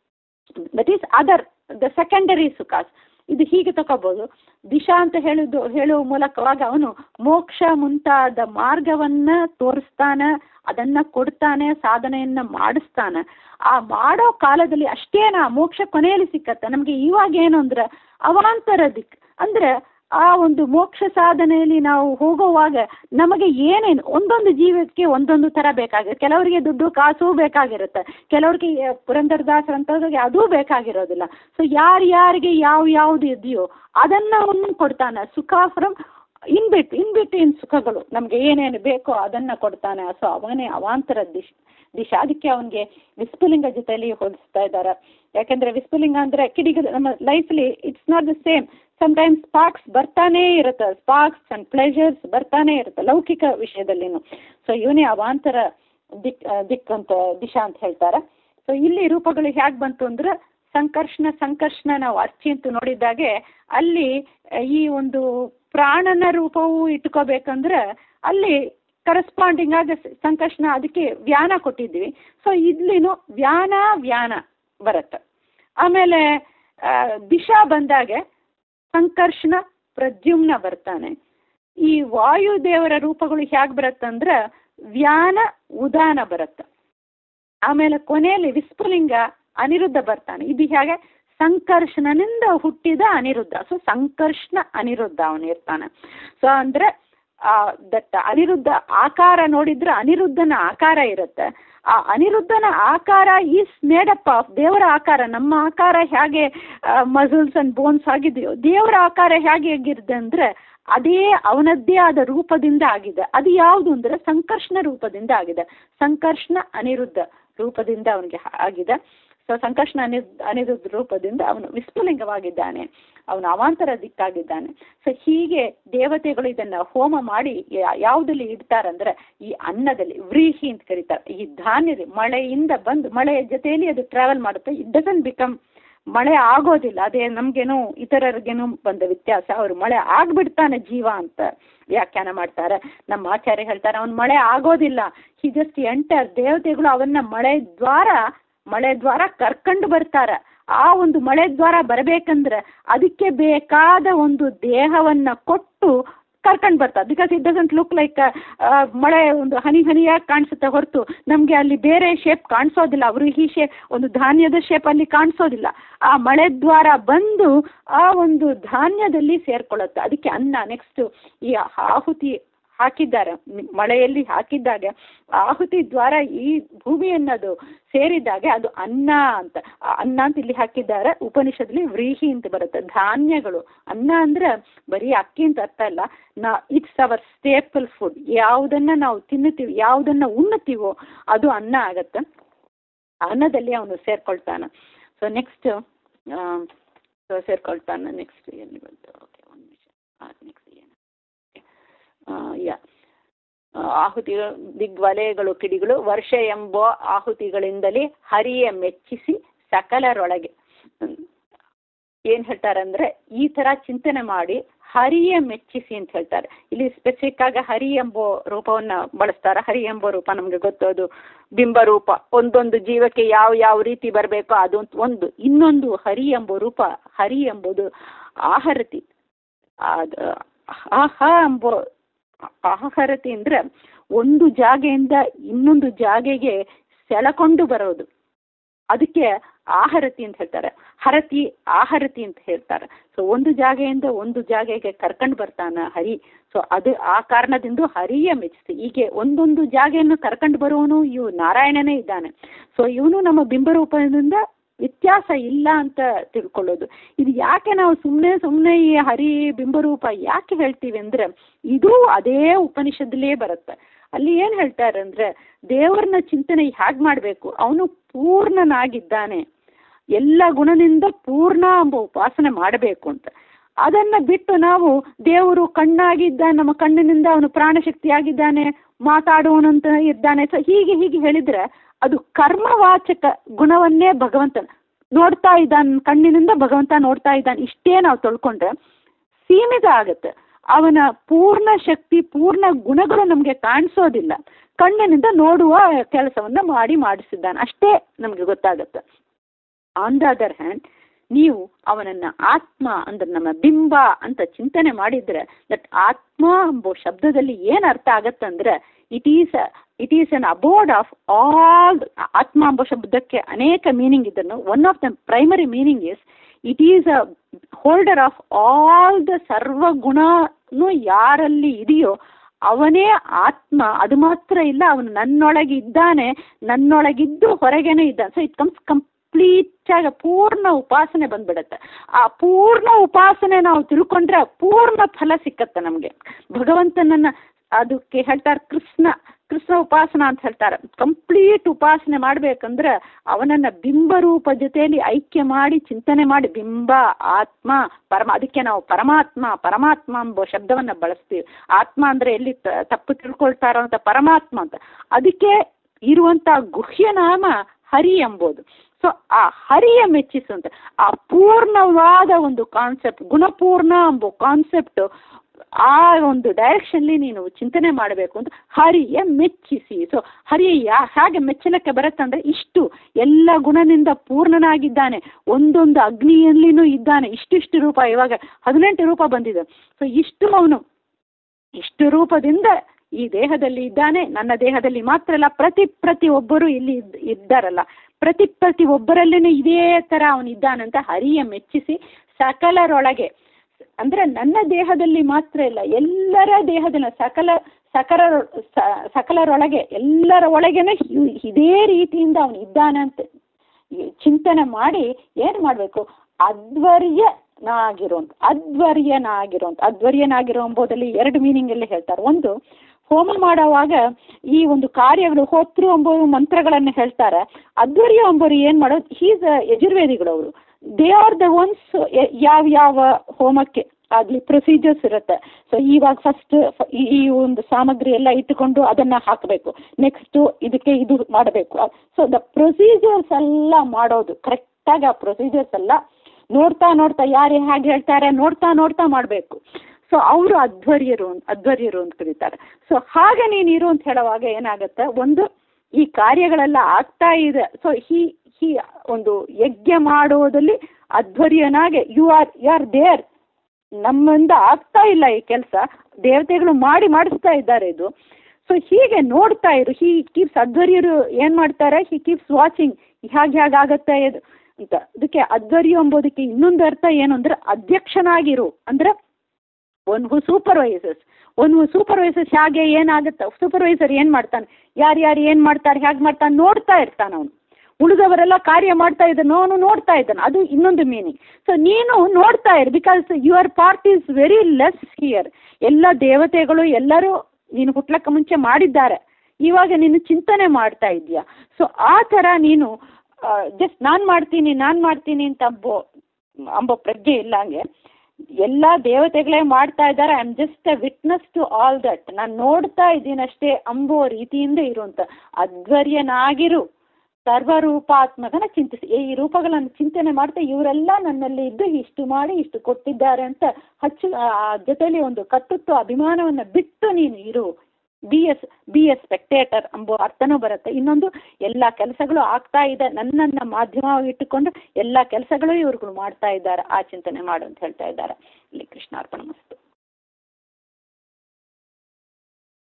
that is other the secondary ಸುಖಾಸ್ ಇದು ಹೀಗೆ ತಗೋಬಹುದು ದಿಶಾ ಅಂತ ಹೇಳುದು ಹೇಳುವ ಮೂಲಕವಾಗ ಅವನು ಮೋಕ್ಷ ಮುಂತಾದ ಮಾರ್ಗವನ್ನ ತೋರಿಸ್ತಾನೆ ಅದನ್ನ ಕೊಡ್ತಾನೆ ಸಾಧನೆಯನ್ನ ಮಾಡಿಸ್ತಾನೆ ಆ ಮಾಡೋ ಕಾಲದಲ್ಲಿ ಅಷ್ಟೇನಾ ಮೋಕ್ಷ ಕೊನೆಯಲ್ಲಿ ಸಿಕ್ಕತ್ತೆ ನಮಗೆ ಇವಾಗ ಏನು ಅಂದ್ರೆ ಅವಾಂತರ ದಿಕ್ ಅಂದ್ರೆ ಆ ಒಂದು ಮೋಕ್ಷ ಸಾಧನೆಯಲ್ಲಿ ನಾವು ಹೋಗುವಾಗ ನಮಗೆ ಏನೇನು ಒಂದೊಂದು ಜೀವಕ್ಕೆ ಒಂದೊಂದು ಥರ ಬೇಕಾಗಿರುತ್ತೆ ಕೆಲವರಿಗೆ ದುಡ್ಡು ಕಾಸು ಬೇಕಾಗಿರುತ್ತೆ ಕೆಲವರಿಗೆ ಪುರಂದರದಾಸರಂತವ್ರಿಗೆ ಅದೂ ಬೇಕಾಗಿರೋದಿಲ್ಲ ಸೊ ಯಾರ್ಯಾರಿಗೆ ಯಾವ ಯಾವುದು ಇದೆಯೋ ಅದನ್ನು ಅವನು ಕೊಡ್ತಾನೆ ಸುಖ from in bit in between ಸುಖಗಳು ನಮಗೆ ಏನೇನು ಬೇಕೋ ಅದನ್ನು ಕೊಡ್ತಾನೆ ಸೊ ಅವನೇ ಅವಾಂತರ ದಿಶ್ ದಿಶಾ ಅದಕ್ಕೆ ಅವನಿಗೆ ವಿಸ್ಫುಲಿಂಗ ಜೊತೆಯಲ್ಲಿ ಹೋಲಿಸ್ತಾ ಇದ್ದಾರೆ ಯಾಕೆಂದರೆ ವಿಸ್ಫುಲಿಂಗ ಅಂದರೆ ಕಿಡಿಗ ನಮ್ಮ ಲೈಫ್ಲಿ it's not the same sometimes sparks ಬರ್ತಾನೇ ಇರುತ್ತೆ ಸ್ಪಾರ್ಕ್ಸ್ ಆ್ಯಂಡ್ ಪ್ಲೆಷರ್ಸ್ ಬರ್ತಾನೇ ಇರುತ್ತೆ ಲೌಕಿಕ ವಿಷಯದಲ್ಲಿನೂ ಸೊ ಇವನೇ ಅವಾಂತರ ದಿಕ್ ದಿಕ್ ಅಂತ ದಿಶಾ ಅಂತ ಹೇಳ್ತಾರೆ ಸೊ ಇಲ್ಲಿ ರೂಪಗಳು ಹೇಗೆ ಬಂತು ಅಂದ್ರೆ ಸಂಕರ್ಷಣ ಸಂಕರ್ಷಣ ನಾವು ಅರ್ಚಿ ಅಂತ ನೋಡಿದ್ದಾಗೆ ಅಲ್ಲಿ ಈ ಒಂದು ಪ್ರಾಣನ ರೂಪವು ಇಟ್ಕೋಬೇಕಂದ್ರೆ ಅಲ್ಲಿ ಕರೆಸ್ಪಾಂಡಿಂಗ್ ಆಗಿ ಸಂಕರ್ಷಣ ಅದಕ್ಕೆ ವ್ಯಾನ ಕೊಟ್ಟಿದ್ವಿ ಸೊ ಇಲ್ಲಿನೂ ವ್ಯಾನ ವ್ಯಾನ ಬರುತ್ತೆ ಆಮೇಲೆ ದಿಶಾ ಬಂದಾಗೆ ಸಂಕರ್ಷಣ ಪ್ರದ್ಯುಮ್ನ ಬರ್ತಾನೆ ಈ ವಾಯುದೇವರ ರೂಪಗಳು ಹೇಗೆ ಬರುತ್ತಂದ್ರೆ ವ್ಯಾನ ಉದಾನ ಬರುತ್ತೆ ಆಮೇಲೆ ಕೊನೆಯಲ್ಲಿ ವಿಸ್ಫುಲಿಂಗ ಅನಿರುದ್ಧ ಬರ್ತಾನೆ ಇದು ಹೇಗೆ ಸಂಕರ್ಷಣನಿಂದ ಹುಟ್ಟಿದ ಅನಿರುದ್ಧ ಸೊ ಸಂಕರ್ಷಣ ಅನಿರುದ್ಧ ಅವನು ಇರ್ತಾನೆ ಸೊ ಅಂದ್ರೆ ದಟ್ ಅನಿರುದ್ಧ ಆಕಾರ ನೋಡಿದ್ರೆ ಅನಿರುದ್ಧನ ಆಕಾರ ಇರುತ್ತೆ ಆ ಅನಿರುದ್ಧನ ಆಕಾರ ಈಸ್ ಮೇಡಪ್ ಆಫ್ ದೇವರ ಆಕಾರ ನಮ್ಮ ಆಕಾರ ಹೇಗೆ ಮಸಲ್ಸ್ ಅಂಡ್ ಬೋನ್ಸ್ ಆಗಿದೆಯೋ ದೇವರ ಆಕಾರ ಹೇಗೆ ಆಗಿರುತ್ತೆ ಅಂದ್ರೆ ಅದೇ ಅವನದ್ದೇ ಆದ ರೂಪದಿಂದ ಆಗಿದೆ ಅದು ಯಾವುದು ಅಂದ್ರೆ ಸಂಕರ್ಷಣ ರೂಪದಿಂದ ಆಗಿದೆ ಸಂಕರ್ಷಣ ಅನಿರುದ್ಧ ರೂಪದಿಂದ ಅವನಿಗೆ ಆಗಿದೆ ಸೊ ಸಂಕರ್ಷಣ ಅನಿ ಅನಿರುದ್ಧ ರೂಪದಿಂದ ಅವನು ವಿಸ್ಫುಲಿಂಗವಾಗಿದ್ದಾನೆ ಅವನು ಅವಾಂತರ ದಿಕ್ಕಾಗಿದ್ದಾನೆ ಸೊ ಹೀಗೆ ದೇವತೆಗಳು ಇದನ್ನ ಹೋಮ ಮಾಡಿ ಯಾವುದಲ್ಲಿ ಇಡ್ತಾರಂದ್ರೆ ಈ ಅನ್ನದಲ್ಲಿ ವ್ರೀಹಿ ಅಂತ ಕರೀತಾರೆ ಈ ಧಾನ್ಯದ ಮಳೆಯಿಂದ ಬಂದು ಮಳೆಯ ಜೊತೆಯಲ್ಲಿ ಅದು ಟ್ರಾವೆಲ್ ಮಾಡುತ್ತೆ ಇಟ್ ಡಸನ್ ಬಿಕಮ್ ಮಳೆ ಆಗೋದಿಲ್ಲ ಅದೇ ನಮ್ಗೇನು ಇತರರಿಗೇನು ಬಂದ ವ್ಯತ್ಯಾಸ ಅವರು ಮಳೆ ಆಗ್ಬಿಡ್ತಾನೆ ಜೀವ ಅಂತ ವ್ಯಾಖ್ಯಾನ ಮಾಡ್ತಾರೆ ನಮ್ಮ ಆಚಾರ್ಯ ಹೇಳ್ತಾರೆ ಅವನ್ ಮಳೆ ಆಗೋದಿಲ್ಲ ಹಿ ಜಸ್ಟ್ ಎಂಟರ್ ದೇವತೆಗಳು ಅವನ್ನ ಮಳೆ ದ್ವಾರ ಮಳೆ ದ್ವಾರ ಕರ್ಕೊಂಡು ಬರ್ತಾರೆ ಆ ಒಂದು ಮಳೆ ದ್ವಾರ ಬರಬೇಕಂದ್ರೆ ಅದಕ್ಕೆ ಬೇಕಾದ ಒಂದು ದೇಹವನ್ನ ಕೊಟ್ಟು ಕರ್ಕೊಂಡು ಬರ್ತಾರೆ because it doesn't look like ಮಳೆ ಒಂದು ಹನಿ ಹನಿಯಾಗಿ ಕಾಣಿಸುತ್ತೆ ಹೊರತು ನಮಗೆ ಅಲ್ಲಿ ಬೇರೆ ಶೇಪ್ ಕಾಣಿಸೋದಿಲ್ಲ ಅವರು ಈ ಶೇಪ್ ಒಂದು ಧಾನ್ಯದ ಶೇಪ್ ಅಲ್ಲಿ ಕಾಣಿಸೋದಿಲ್ಲ ಆ ಮಳೆ ದ್ವಾರ ಬಂದು ಆ ಒಂದು ಧಾನ್ಯದಲ್ಲಿ ಸೇರ್ಕೊಳ್ಳುತ್ತೆ ಅದಕ್ಕೆ ಅನ್ನ ನೆಕ್ಸ್ಟ್ ಈ ಆಹುತಿ ಹಾಕಿದ್ದಾರೆ ಮಳೆಯಲ್ಲಿ ಹಾಕಿದ್ದಾಗ ಆಹುತಿ ದ್ವಾರ ಈ ಭೂಮಿಯನ್ನದು ಸೇರಿದಾಗ ಅದು ಅನ್ನ ಅಂತ ಅನ್ನ ಅಂತ ಇಲ್ಲಿ ಹಾಕಿದ್ದಾರೆ ಉಪನಿಷತ್ಲಿ ವ್ರೀಹಿ ಅಂತ ಬರುತ್ತೆ ಧಾನ್ಯಗಳು ಅನ್ನ ಅಂದ್ರೆ ಬರೀ ಅಕ್ಕಿ ಅಂತ ಅರ್ಥ ಅಲ್ಲ ನಾ ಇಟ್ಸ್ ಅವರ್ ಸ್ಟೇಪಲ್ ಫುಡ್ ಯಾವುದನ್ನ ನಾವು ತಿನ್ನುತ್ತೀವಿ ಯಾವುದನ್ನ ಉಣ್ಣುತ್ತೀವೋ ಅದು ಅನ್ನ ಆಗತ್ತೆ ಅನ್ನದಲ್ಲಿ ಅವನು ಸೇರ್ಕೊಳ್ತಾನೆ ಸೊ ನೆಕ್ಸ್ಟ್ ಸೊ ಸೇರ್ಕೊಳ್ತಾನೆ ನೆಕ್ಸ್ಟ್ ಎಲ್ಲಿ ಬಂತು ಓಕೆ ಒಂದು ನಿಮಿಷ ನೆಕ್ಸ್ಟ್ ಏನು ಯಾ ಆಹುತಿ ದಿಗ್ವಲಯಗಳು ಕಿಡಿಗಳು ವರ್ಷ ಎಂಬ ಆಹುತಿಗಳಿಂದಲೇ ಹರಿಯ ಮೆಚ್ಚಿಸಿ ಸಕಲರೊಳಗೆ ಏನ್ ಹೇಳ್ತಾರೆ ಅಂದ್ರೆ ಈ ತರ ಚಿಂತನೆ ಮಾಡಿ ಹರಿಯ ಮೆಚ್ಚಿಸಿ ಅಂತ ಹೇಳ್ತಾರೆ ಇಲ್ಲಿ ಸ್ಪೆಸಿಫಿಕ್ ಆಗಿ ಹರಿ ಎಂಬೋ ರೂಪವನ್ನ ಬಳಸ್ತಾರೆ ಹರಿ ಎಂಬೋ ರೂಪ ನಮ್ಗೆ ಗೊತ್ತು ಅದು ಬಿಂಬ ರೂಪ ಒಂದೊಂದು ಜೀವಕ್ಕೆ ಯಾವ ಯಾವ ರೀತಿ ಬರಬೇಕೋ ಅದು ಒಂದು ಇನ್ನೊಂದು ಹರಿ ಎಂಬೋ ರೂಪ ಹರಿ ಎಂಬುದು ಆಹರತಿ ಅದು ಆಹ ಎಂಬೋ ಆಹರತಿ ಅಂದ್ರೆ ಒಂದು ಜಾಗೆಯಿಂದ ಇನ್ನೊಂದು ಜಾಗೆಗೆ ಸೆಳಕೊಂಡು ಬರೋದು ಅದಕ್ಕೆ ಆಹರತಿ ಅಂತ ಹೇಳ್ತಾರೆ ಹರತಿ ಆಹರತಿ ಅಂತ ಹೇಳ್ತಾರೆ ಸೊ ಒಂದು ಜಾಗೆಯಿಂದ ಒಂದು ಜಾಗೆಗೆ ಕರ್ಕೊಂಡು ಬರ್ತಾನ ಹರಿ ಸೊ ಅದು ಆ ಕಾರಣದಿಂದ ಹರಿಯ ಮೆಚ್ಚಿಸಿ ಹೀಗೆ ಒಂದೊಂದು ಜಾಗೆಯನ್ನು ಕರ್ಕೊಂಡು ಬರುವವನು ಇವು ನಾರಾಯಣನೇ ಇದ್ದಾನೆ ಸೊ ಇವನು ನಮ್ಮ ಬಿಂಬರೂಪದಿಂದ ವ್ಯತ್ಯಾಸ ಇಲ್ಲ ಅಂತ ತಿಳ್ಕೊಳ್ಳೋದು ಇದು ಯಾಕೆ ನಾವು ಸುಮ್ಮನೆ ಸುಮ್ಮನೆ ಈ ಹರಿ ಬಿಂಬರೂಪ ಯಾಕೆ ಹೇಳ್ತೀವಿ ಅಂದ್ರೆ ಇದು ಅದೇ ಉಪನಿಷತ್ತಲ್ಲೇ ಬರುತ್ತೆ ಅಲ್ಲಿ ಏನು ಹೇಳ್ತಾರೆ ಅಂದ್ರೆ ದೇವರನ್ನ ಚಿಂತನೆ ಹೇಗೆ ಮಾಡಬೇಕು ಅವನು ಪೂರ್ಣನಾಗಿದ್ದಾನೆ ಎಲ್ಲ ಗುಣದಿಂದ ಪೂರ್ಣ ಎಂಬ ಉಪಾಸನೆ ಮಾಡಬೇಕು ಅಂತ ಅದನ್ನ ಬಿಟ್ಟು ನಾವು ದೇವರು ಕಣ್ಣಾಗಿದ್ದ ನಮ್ಮ ಕಣ್ಣಿನಿಂದ ಅವನು ಪ್ರಾಣಶಕ್ತಿಯಾಗಿದ್ದಾನೆ ಮಾತಾಡುವನಂತ ಇದ್ದಾನೆ ಸೊ ಹೀಗೆ ಹೀಗೆ ಹೇಳಿದ್ರೆ ಅದು ಕರ್ಮವಾಚಕ ಗುಣವನ್ನೇ ಭಗವಂತ ನೋಡ್ತಾ ಇದ್ದಾನೆ ಕಣ್ಣಿನಿಂದ ಭಗವಂತ ನೋಡ್ತಾ ಇದ್ದಾನೆ ಇಷ್ಟೇ ನಾವು ತೊಳ್ಕೊಂಡ್ರೆ ಸೀಮಿತ ಆಗುತ್ತೆ ಅವನ ಪೂರ್ಣ ಶಕ್ತಿ ಪೂರ್ಣ ಗುಣಗಳು ನಮಗೆ ಕಾಣಿಸೋದಿಲ್ಲ ಕಣ್ಣಿನಿಂದ ನೋಡುವ ಕೆಲಸವನ್ನ ಮಾಡಿ ಮಾಡಿಸಿದ್ದಾನೆ ಅಷ್ಟೇ ನಮಗೆ ಗೊತ್ತಾಗುತ್ತೆ ಆನ್ ದ ಅದರ್ ಹ್ಯಾಂಡ್ ನೀವು ಅವನನ್ನ ಆತ್ಮ ಅಂದ್ರೆ ನಮ್ಮ ಬಿಂಬ ಅಂತ ಚಿಂತನೆ ಮಾಡಿದ್ರೆ ದಟ್ ಆತ್ಮ ಎಂಬ ಶಬ್ದದಲ್ಲಿ ಏನು ಅರ್ಥ ಆಗತ್ತಂದ್ರೆ it is it is an abode of all ಆತ್ಮ ಎಂಬ ಶಬ್ದಕ್ಕೆ ಅನೇಕ ಮೀನಿಂಗ್ ಇದನ್ನು one of the primary meaning is it is a holder of all the ಸರ್ವ ಗುಣನು ಯಾರಲ್ಲಿ ಇದೆಯೋ ಅವನೇ ಆತ್ಮ ಅದು ಮಾತ್ರ ಇಲ್ಲ ಅವನು ನನ್ನೊಳಗೆ ಇದ್ದಾನೆ ನನ್ನೊಳಗಿದ್ದು ಹೊರಗೇನೆ ಇದ್ದಾನೆ ಸೊ ಇಟ್ ಕಮ್ಸ್ ಕಂಪ್ಲೀಟ್ ಆಗಿ ಪೂರ್ಣ ಉಪಾಸನೆ ಬಂದ್ಬಿಡುತ್ತೆ ಆ ಪೂರ್ಣ ಉಪಾಸನೆ ನಾವು ತಿಳ್ಕೊಂಡ್ರೆ ಪೂರ್ಣ ಫಲ ಸಿಕ್ಕತ್ತೆ ನಮಗೆ ಭಗವಂತನನ್ನ ಅದಕ್ಕೆ ಹೇಳ್ತಾರೆ ಕೃಷ್ಣ ಕೃಷ್ಣ ಉಪಾಸನ ಅಂತ ಹೇಳ್ತಾರೆ ಕಂಪ್ಲೀಟ್ ಉಪಾಸನೆ ಮಾಡ್ಬೇಕಂದ್ರೆ ಅವನನ್ನ ಬಿಂಬರೂಪ ಜೊತೆಯಲ್ಲಿ ಐಕ್ಯ ಮಾಡಿ ಚಿಂತನೆ ಮಾಡಿ ಬಿಂಬ ಆತ್ಮ ಪರಮ ಅದಕ್ಕೆ ನಾವು ಪರಮಾತ್ಮ ಪರಮಾತ್ಮ ಎಂಬ ಶಬ್ದವನ್ನ ಬಳಸ್ತೀವಿ ಆತ್ಮ ಅಂದ್ರೆ ಎಲ್ಲಿ ತಪ್ಪು ತಿಳ್ಕೊಳ್ತಾರೋ ಅಂತ ಪರಮಾತ್ಮ ಅಂತ ಅದಕ್ಕೆ ಇರುವಂತ ಗುಹ್ಯನಾಮ ಹರಿ ಎಂಬುದು ಸೊ ಆ ಹರಿಯ ಮೆಚ್ಚಿಸುವಂತ ಆ ಪೂರ್ಣವಾದ ಒಂದು ಕಾನ್ಸೆಪ್ಟ್ ಗುಣಪೂರ್ಣ ಎಂಬ ಕಾನ್ಸೆಪ್ಟ್ ಆ ಒಂದು ಡೈರೆಕ್ಷನ್ಲಿ ನೀನು ಚಿಂತನೆ ಮಾಡಬೇಕು ಅಂತ ಹರಿಯ ಮೆಚ್ಚಿಸಿ ಸೊ ಹರಿಯ ಯಾ ಹೇಗೆ ಮೆಚ್ಚಲಕ್ಕೆ ಬರುತ್ತಂದ್ರೆ ಇಷ್ಟು ಎಲ್ಲ ಗುಣದಿಂದ ಪೂರ್ಣನಾಗಿದ್ದಾನೆ ಒಂದೊಂದು ಅಗ್ನಿಯಲ್ಲಿನೂ ಇದ್ದಾನೆ ಇಷ್ಟಿಷ್ಟು ರೂಪ ಇವಾಗ ಹದಿನೆಂಟು ರೂಪ ಬಂದಿದೆ ಸೊ ಇಷ್ಟು ಅವನು ಇಷ್ಟು ರೂಪದಿಂದ ಈ ದೇಹದಲ್ಲಿ ಇದ್ದಾನೆ ನನ್ನ ದೇಹದಲ್ಲಿ ಮಾತ್ರ ಅಲ್ಲ ಪ್ರತಿ ಪ್ರತಿ ಒಬ್ಬರು ಇಲ್ಲಿ ಇದ್ದಾರಲ್ಲ ಪ್ರತಿ ಪ್ರತಿ ಒಬ್ಬರಲ್ಲಿನೂ ಇದೇ ಥರ ಅವನಿದ್ದಾನಂತ ಹರಿಯ ಮೆಚ್ಚಿಸಿ ಸಕಲರೊಳಗೆ ಅಂದ್ರೆ ನನ್ನ ದೇಹದಲ್ಲಿ ಮಾತ್ರ ಇಲ್ಲ ಎಲ್ಲರ ದೇಹದಲ್ಲಿ ಸಕಲ ಸಕಲ ಸಕಲರೊಳಗೆ ಎಲ್ಲರ ಒಳಗೇನೆ ಇದೇ ರೀತಿಯಿಂದ ಅವನು ಇದ್ದಾನಂತ ಚಿಂತನೆ ಮಾಡಿ ಏನು ಮಾಡಬೇಕು ಅದ್ವರ್ಯನಾಗಿರುವಂತ ಅದ್ವರ್ಯನಾಗಿರುವಂತ ಅದ್ವರ್ಯನಾಗಿರೋ ಎಂಬುದಲ್ಲಿ ಎರಡು ಮೀನಿಂಗ್ ಅಲ್ಲಿ ಹೇಳ್ತಾರೆ ಒಂದು ಹೋಮ ಮಾಡುವಾಗ ಈ ಒಂದು ಕಾರ್ಯಗಳು ಹೋತೃ ಎಂಬುವ ಮಂತ್ರಗಳನ್ನು ಹೇಳ್ತಾರೆ ಅದ್ವರ್ಯ ಎಂಬರು ಏನು ಮಾಡೋದು ಹೀಸ್ ಯಜುರ್ವೇದಿಗಳು ಅವರು ದೇ ಆರ್ ದ ಒನ್ಸ್ ಯಾವ ಯಾವ ಹೋಮಕ್ಕೆ ಆಗಲಿ ಪ್ರೊಸೀಜರ್ಸ್ ಇರುತ್ತೆ ಸೊ ಇವಾಗ ಫಸ್ಟ್ ಈ ಒಂದು ಸಾಮಗ್ರಿ ಎಲ್ಲ ಇಟ್ಟುಕೊಂಡು ಅದನ್ನು ಹಾಕಬೇಕು ನೆಕ್ಸ್ಟು ಇದಕ್ಕೆ ಇದು ಮಾಡಬೇಕು ಸೊ ದ ಪ್ರೊಸೀಜರ್ಸ್ ಎಲ್ಲ ಮಾಡೋದು ಕರೆಕ್ಟಾಗಿ ಆ ಪ್ರೊಸೀಜರ್ಸ್ ಎಲ್ಲ ನೋಡ್ತಾ ನೋಡ್ತಾ ಯಾರು ಹೇಗೆ ಹೇಳ್ತಾರೆ ನೋಡ್ತಾ ನೋಡ್ತಾ ಮಾಡಬೇಕು ಸೊ ಅವರು ಅಧ್ವರ್ಯರು ಅಧ್ವರ್ಯರು ಅಂತ ಕರೀತಾರೆ ಸೊ ಹಾಗೆ ನೀನು ಇರು ಅಂತ ಹೇಳುವಾಗ ಏನಾಗುತ್ತೆ ಒಂದು ಈ ಕಾರ್ಯಗಳೆಲ್ಲ ಆಗ್ತಾ ಇದೆ ಸೊ ಹಿ ಹಿ ಒಂದು ಯಜ್ಞ ಮಾಡೋದಲ್ಲಿ ಅಧ್ವರ್ಯನಾಗೆ you are you are there ನಮ್ಮಿಂದ ಆಗ್ತಾ ಇಲ್ಲ ಈ ಕೆಲಸ ದೇವತೆಗಳು ಮಾಡಿ ಮಾಡಿಸ್ತಾ ಇದ್ದಾರೆ ಇದು ಸೊ ಹೀಗೆ ನೋಡ್ತಾ ಇರು ಹಿ ಕೀಪ್ಸ್ ಅಧ್ವರ್ಯರು ಏನು ಮಾಡ್ತಾರೆ ಹಿ ಕೀಪ್ಸ್ ವಾಚಿಂಗ್ ಹೇಗೆ ಹೇಗೆ ಆಗತ್ತೆ ಇದು ಅಂತ ಅದಕ್ಕೆ ಅಧ್ವರ್ಯ ಎಂಬುದಕ್ಕೆ ಇನ್ನೊಂದು ಅರ್ಥ ಏನು ಅಂದ್ರೆ ಅಧ್ಯಕ್ಷನಾಗಿರು ಅಂದ್ರೆ one who supervises one who supervises ಹೇಗೆ ಏನಾಗುತ್ತೆ ಸೂಪರ್ವೈಸರ್ ಏನು ಮಾಡ್ತಾನೆ ಯಾರು ಯಾರು ಏನು ಮಾಡ್ತಾರೆ ಹೇಗೆ ಮಾಡ್ತಾನೆ ನೋಡ್ತಾ ಇರ್ತಾನೆ ಅವನು ಉಳಿದವರೆಲ್ಲ ಕಾರ್ಯ ಮಾಡ್ತಾ ಇದ್ದಾನೆ ಅವನು ನೋಡ್ತಾ ಇದ್ದಾನೆ ಅದು ಇನ್ನೊಂದು ಮೀನಿಂಗ್ ಸೊ ನೀನು ನೋಡ್ತಾ ಇರು because your part is very less here ಎಲ್ಲ ದೇವತೆಗಳು ಎಲ್ಲರೂ ನೀನು ಹುಟ್ಲಕ್ಕೆ ಮುಂಚೆ ಮಾಡಿದ್ದಾರೆ ಇವಾಗ ನೀನು ಚಿಂತನೆ ಮಾಡ್ತಾ ಇದೆಯಾ ಸೊ ಆ ಥರ ನೀನು ಜಸ್ಟ್ ನಾನು ಮಾಡ್ತೀನಿ ನಾನು ಮಾಡ್ತೀನಿ ಅಂತ ಅಂಬೋ ಅಂಬೋ ಪ್ರಜ್ಞೆ ಇಲ್ಲ ಹಂಗೆ ಎಲ್ಲ ದೇವತೆಗಳೇ ಮಾಡ್ತಾ ಇದ್ದಾರೆ I am just a witness to all that ನಾನು ನೋಡ್ತಾ ಇದ್ದೀನಷ್ಟೇ ಅಂಬೋ ರೀತಿಯಿಂದ ಇರುವಂತ ಅಧ್ವರ್ಯನಾಗಿರು ಸರ್ವರೂಪಾತ್ಮಕನ ಚಿಂತಿಸಿ ಈ ರೂಪಗಳನ್ನು ಚಿಂತನೆ ಮಾಡ್ತಾ ಇವರೆಲ್ಲ ನನ್ನಲ್ಲಿ ಇದ್ದು ಇಷ್ಟು ಮಾಡಿ ಇಷ್ಟು ಕೊಟ್ಟಿದ್ದಾರೆ ಅಂತ ಹಚ್ಚು ಆ ಜೊತೆಲಿ ಒಂದು ಕರ್ತೃತ್ವ ಅಭಿಮಾನವನ್ನು ಬಿಟ್ಟು ನೀನು ಇರು be as be as spectator ಎಂಬ ಅರ್ಥನೂ ಬರುತ್ತೆ ಇನ್ನೊಂದು ಎಲ್ಲ ಕೆಲಸಗಳು ಆಗ್ತಾ ಇದೆ ನನ್ನನ್ನು ಮಾಧ್ಯಮವಾಗಿ ಇಟ್ಟುಕೊಂಡು ಎಲ್ಲ ಕೆಲಸಗಳು ಇವ್ರುಗಳು ಮಾಡ್ತಾ ಇದ್ದಾರೆ ಆ ಚಿಂತನೆ ಮಾಡು ಅಂತ ಹೇಳ್ತಾ ಇದ್ದಾರೆ ಇಲ್ಲಿ ಕೃಷ್ಣಾರ್ಪಣ ಮಸ್ತು